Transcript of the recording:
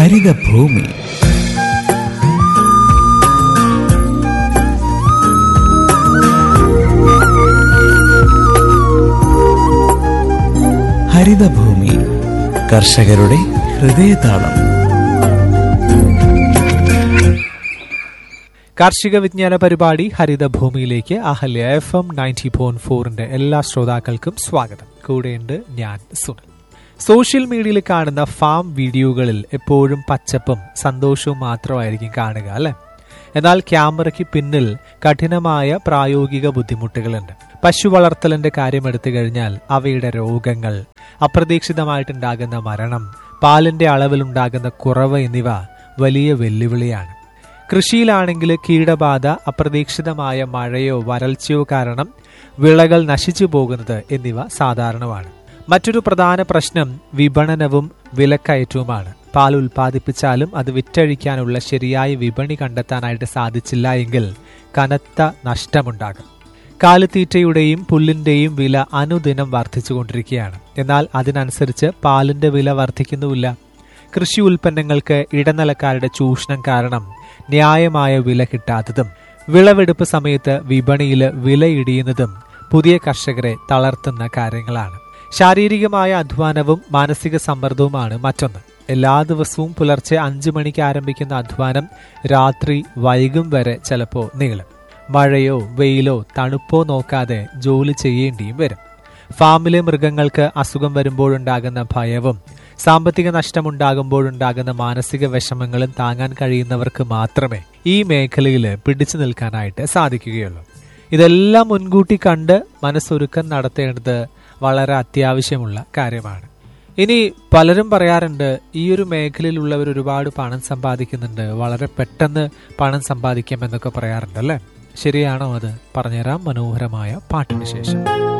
ഹരിതഭൂമി ഹരിതഭൂമി കർഷകരുടെ ഹൃദയതാളം കാർഷിക വിജ്ഞാന പരിപാടി ഹരിതഭൂമിയിലേക്ക് Ahalya F M ninety point ഫോറിന്റെ എല്ലാ ശ്രോതാക്കൾക്കും സ്വാഗതം കൂടെയുണ്ട് ഞാൻ സുനിൽ സോഷ്യൽ മീഡിയയിൽ കാണുന്ന ഫാം വീഡിയോകളിൽ എപ്പോഴും പച്ചപ്പും സന്തോഷവും മാത്രമായിരിക്കും കാണുക അല്ലെ എന്നാൽ ക്യാമറയ്ക്ക് പിന്നിൽ കഠിനമായ പ്രായോഗിക ബുദ്ധിമുട്ടുകളുണ്ട് പശു വളർത്തലിന്റെ കാര്യം എടുത്തു കഴിഞ്ഞാൽ അവയുടെ രോഗങ്ങൾ അപ്രതീക്ഷിതമായിട്ടുണ്ടാകുന്ന മരണം പാലിന്റെ അളവിലുണ്ടാകുന്ന കുറവ് എന്നിവ വലിയ വെല്ലുവിളിയാണ് കൃഷിയിലാണെങ്കിൽ കീടബാധ അപ്രതീക്ഷിതമായ മഴയോ വരൾച്ചയോ കാരണം വിളകൾ നശിച്ചു പോകുന്നത് എന്നിവ സാധാരണമാണ് മറ്റൊരു പ്രധാന പ്രശ്നം വിപണനവും വിലക്കയറ്റവുമാണ് പാൽ ഉൽപ്പാദിപ്പിച്ചാലും അത് വിറ്റഴിക്കാനുള്ള ശരിയായ വിപണി കണ്ടെത്താനായിട്ട് സാധിച്ചില്ല എങ്കിൽ കനത്ത നഷ്ടമുണ്ടാകും കാലിത്തീറ്റയുടെയും പുല്ലിന്റെയും വില അനുദിനം വർദ്ധിച്ചുകൊണ്ടിരിക്കുകയാണ് എന്നാൽ അതിനനുസരിച്ച് പാലിന്റെ വില വർദ്ധിക്കുന്നുമില്ല കൃഷി ഉൽപ്പന്നങ്ങൾക്ക് ഇടനിലക്കാരുടെ ചൂഷണം കാരണം ന്യായമായ വില കിട്ടാത്തതും വിളവെടുപ്പ് സമയത്ത് വിപണിയിൽ വില ഇടിയുന്നതും പുതിയ കർഷകരെ തളർത്തുന്ന കാര്യങ്ങളാണ് ശാരീരികമായ അധ്വാനവും മാനസിക സമ്മർദ്ദവുമാണ് മറ്റൊന്ന് എല്ലാ ദിവസവും പുലർച്ചെ അഞ്ചു മണിക്ക് ആരംഭിക്കുന്ന അധ്വാനം രാത്രി വൈകും വരെ ചിലപ്പോൾ നീളും മഴയോ വെയിലോ തണുപ്പോ നോക്കാതെ ജോലി ചെയ്യേണ്ടിയും വരും ഫാമിലെ മൃഗങ്ങൾക്ക് അസുഖം വരുമ്പോഴുണ്ടാകുന്ന ഭയവും സാമ്പത്തിക നഷ്ടമുണ്ടാകുമ്പോഴുണ്ടാകുന്ന മാനസിക വിഷമങ്ങളും താങ്ങാൻ കഴിയുന്നവർക്ക് മാത്രമേ ഈ മേഖലയിൽ പിടിച്ചു നിൽക്കാനായിട്ട് സാധിക്കുകയുള്ളൂ ഇതെല്ലാം മുൻകൂട്ടി കണ്ട് മനസ്സൊരുക്കം നടത്തേണ്ടത് വളരെ അത്യാവശ്യമുള്ള കാര്യമാണ് ഇനി പലരും പറയാറുണ്ട് ഈ ഒരു മേഖലയിലുള്ളവർ ഒരുപാട് പണം സമ്പാദിക്കുന്നുണ്ട് വളരെ പെട്ടെന്ന് പണം സമ്പാദിക്കാം എന്നൊക്കെ പറയാറുണ്ട് അല്ലേ ശരിയാണോ അത് പറഞ്ഞുതരാം മനോഹരമായ പാട്ടിന് ശേഷം